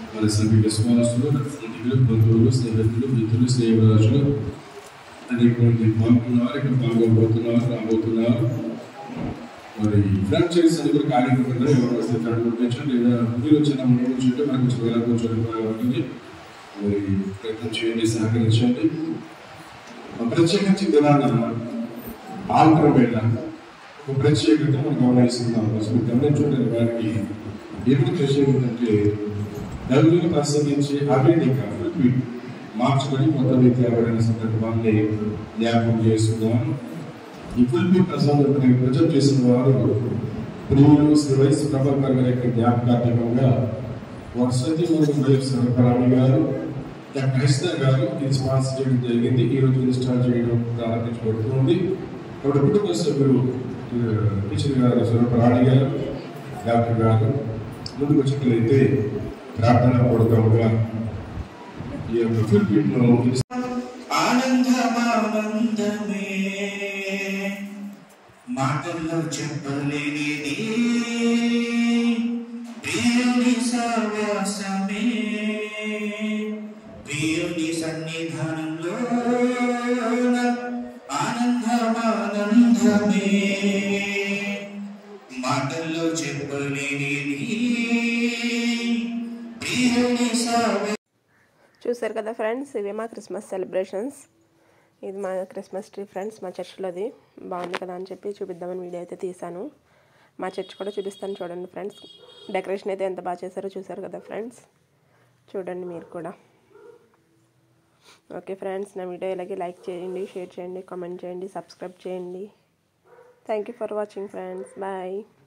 మరి సభ్య విశ్వాసులు స్నేహితులు బంధువులు స్నేహితులు మిత్రులు స్నేహరాజులు అనేక మంది పాల్గొన్నారు ఇక్కడ పాల్గొనబోతున్నారు రాబోతున్నారు మరి ఫ్రాంచైజ్ అని కూడా కార్యక్రమంలో ఎవరు వస్తే తడు కూర్చొని లేదా మీరు వచ్చిన ముందు కూర్చుంటే మనకు కొంచెం వేల కూర్చొని కాబట్టి మరి ప్రయత్నం చేయండి సహకరించండి ప్రత్యేకించి దినాన ఆల్టర్ వేళ ఒక ప్రత్యేకత మనం గమనిస్తున్నాం అసలు గమనించుకునే వారికి ఎప్పుడు ప్రత్యేకత అంటే నలుగురిని ప్రసంగించి అభివృద్ధి మార్చుకొని కొత్త వ్యక్తి ఎవరైన సందర్భాన్ని జ్ఞాపకం చేస్తున్నాను ఈ ఫుల్బి ప్రసాదం ప్రజలు చేసిన వారు ప్రియులు శ్రీ వయసు ప్రభాకర్ గారి యొక్క జ్ఞాపకార్థకంగా వర్షతి సరఫరాణి గారు క్రైస్తర్ గారు ఇది స్పాన్సర్ చేయడం జరిగింది ఈ రోజు ఇన్స్టాల్ చేయడం ప్రారంభించబడుతుంది కాబట్టి కుటుంబ సభ్యులు టీచర్ గారు సరఫరాణి గారు డాక్టర్ గారు ముందుకు వచ్చినట్లయితే ప్రార్థన పూర్వకంగా ఈ యొక్క ఫిల్పిట్లో ఆనందమానందమే మాటల్లో చెప్పలేనిది ప్రియుని సహవాసమే ప్రియుని సన్నిధానంలో ఆనందమానందమే మాటల్లో చెప్పలేనిది ప్రియుని సహవాసమే చూసారు కదా ఫ్రెండ్స్ ఇవే మా క్రిస్మస్ సెలబ్రేషన్స్ ఇది మా క్రిస్మస్ ట్రీ ఫ్రెండ్స్ మా చర్చ్లోది బాగుంది కదా అని చెప్పి చూపిద్దామని వీడియో అయితే తీశాను మా చర్చ్ కూడా చూపిస్తాను చూడండి ఫ్రెండ్స్ డెకరేషన్ అయితే ఎంత బాగా చేశారో చూసారు కదా ఫ్రెండ్స్ చూడండి మీరు కూడా ఓకే ఫ్రెండ్స్ నా వీడియో ఇలాగే లైక్ చేయండి షేర్ చేయండి కామెంట్ చేయండి సబ్స్క్రైబ్ చేయండి thank you for watching friends bye